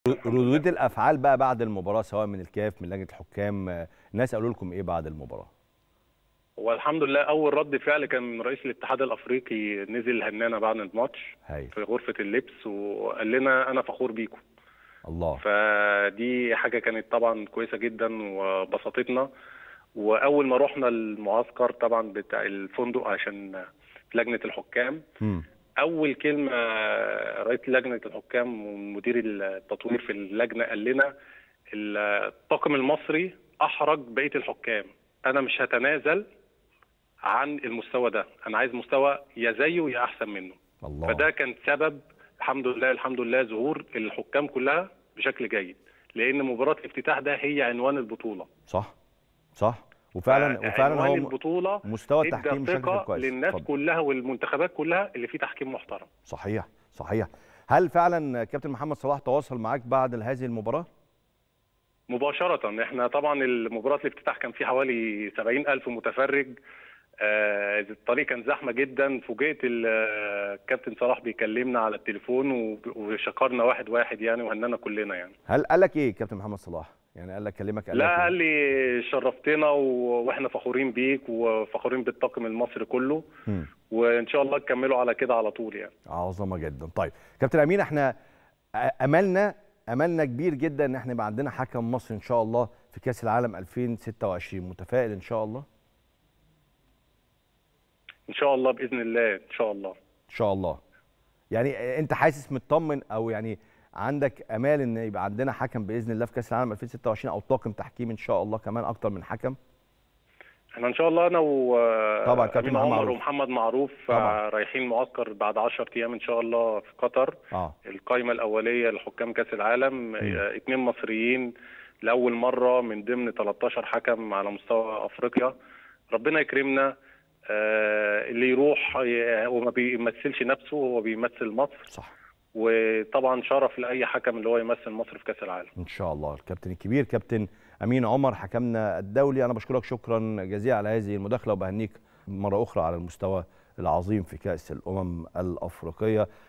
ردود الافعال بقى بعد المباراه سواء من الكاف من لجنه الحكام آه، الناس قالوا لكم ايه بعد المباراه والحمد لله اول رد فعل كان من رئيس الاتحاد الافريقي نزل هنانا بعد الماتش هاي في غرفه اللبس وقال لنا انا فخور بيكم الله فدي حاجه كانت طبعا كويسه جدا وبسطتنا واول ما رحنا المعسكر طبعا بتاع الفندق عشان لجنه الحكام مم. اول كلمه رئيس لجنه الحكام ومدير التطوير في اللجنه قال لنا الطاقم المصري احرج بقيه الحكام انا مش هتنازل عن المستوى ده انا عايز مستوى يا زيه يا احسن منه الله فده كان سبب الحمد لله الحمد لله ظهور الحكام كلها بشكل جيد لان مباراه الافتتاح ده هي عنوان البطوله صح صح وفعلا وفعلا عنوان هو البطوله مستوى ادى التحكيم بشكل ثقه كويس للناس اتفضل. كلها والمنتخبات كلها اللي فيه تحكيم محترم صحيح صحيح هل فعلا كابتن محمد صلاح تواصل معاك بعد هذه المباراه مباشرة احنا طبعا المباراة الافتتاح كان فيه حوالي 70 ألف متفرج آه، الطريق كان زحمة جدا فوجئت ال- آه، الكابتن صلاح بيكلمنا على التليفون وب- وشكرنا واحد واحد يعني وهننا كلنا يعني هل قال لك ايه كابتن محمد صلاح يعني قال لك كلمك قال لك لا إيه؟ قال لي شرفتنا و- واحنا فخورين بيك وفخورين بالطاقم المصري كله مم. وان شاء الله تكملوا على كده على طول يعني عظمه جدا طيب كابتن امين احنا املنا املنا كبير جدا ان احنا يبقى عندنا حكم مصري ان شاء الله في كاس العالم 2026 متفائل ان شاء الله ان شاء الله باذن الله ان شاء الله ان شاء الله يعني انت حاسس مطمن او يعني عندك امال ان يبقى عندنا حكم باذن الله في كاس العالم 2026 او طاقم تحكيم ان شاء الله كمان اكتر من حكم احنا ان شاء الله انا و طبعا كابتن أمين محمد عمر معروف. ومحمد معروف طبعا. آه، رايحين معسكر بعد 10 ايام ان شاء الله في قطر اه القائمه الاوليه لحكام كاس العالم آه، اتنين مصريين لاول مره من ضمن 13 حكم على مستوى افريقيا ربنا يكرمنا آه، اللي يروح آه، هو ما بيمثلش نفسه هو بيمثل مصر صح وطبعا شرف لاي حكم اللي هو يمثل مصر في كاس العالم ان شاء الله الكابتن الكبير كابتن امين عمر حكمنا الدولي انا بشكرك شكرا جزيلا على هذه المداخله وبهنيك مره اخرى على المستوى العظيم في كاس الامم الافريقيه